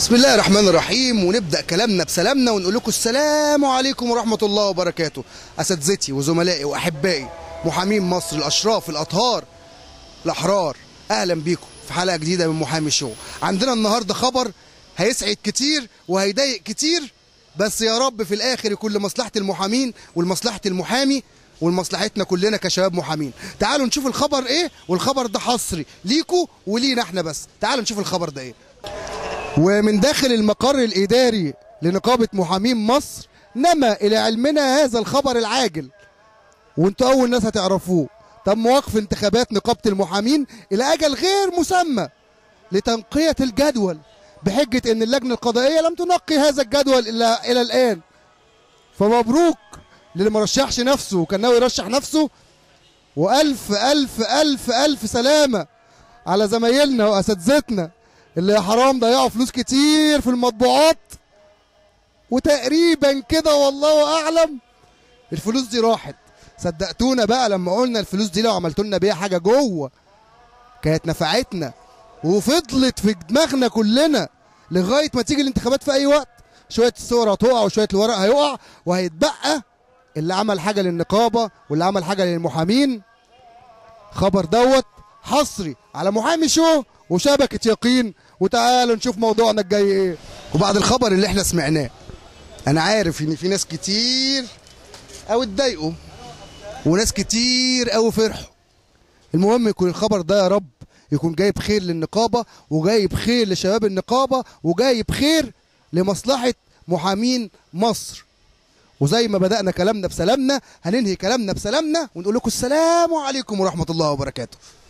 بسم الله الرحمن الرحيم ونبدا كلامنا بسلامنا ونقول لكم السلام عليكم ورحمه الله وبركاته اساتذتي وزملائي واحبائي محامين مصر الاشراف الاطهار الاحرار اهلا بيكم في حلقه جديده من محامي شو عندنا النهارده خبر هيسعد كتير وهيضايق كتير بس يا رب في الاخر يكون لمصلحه المحامين ولمصلحه المحامي ولمصلحتنا كلنا كشباب محامين تعالوا نشوف الخبر ايه والخبر ده حصري ليكوا ولينا احنا بس تعالوا نشوف الخبر ده ايه ومن داخل المقر الإداري لنقابة محامين مصر نما إلى علمنا هذا الخبر العاجل وانتوا أول ناس هتعرفوه تم وقف انتخابات نقابة المحامين إلى أجل غير مسمى لتنقية الجدول بحجة أن اللجنة القضائية لم تنقي هذا الجدول إلى إلى الآن فمبروك للي ما رشحش نفسه وكان ناوي يرشح نفسه وألف ألف ألف ألف سلامة على زمايلنا وأساتذتنا اللي يا حرام ضيعوا فلوس كتير في المطبوعات وتقريبا كده والله اعلم الفلوس دي راحت صدقتونا بقى لما قلنا الفلوس دي لو عملتوا لنا بيها حاجه جوه كانت نفعتنا وفضلت في دماغنا كلنا لغايه ما تيجي الانتخابات في اي وقت شويه الصور هتقع وشويه الورق هيقع وهيتبقى اللي عمل حاجه للنقابه واللي عمل حاجه للمحامين خبر دوت حصري على محامي شو وشبكة يقين وتعالوا نشوف موضوعنا الجاي ايه وبعد الخبر اللي احنا سمعناه انا عارف ان في ناس كتير او اتضايقوا وناس كتير او فرحوا المهم يكون الخبر ده يا رب يكون جايب خير للنقابة وجايب خير لشباب النقابة وجايب خير لمصلحة محامين مصر وزي ما بدأنا كلامنا بسلامنا هننهي كلامنا بسلامنا ونقول لكم السلام عليكم ورحمة الله وبركاته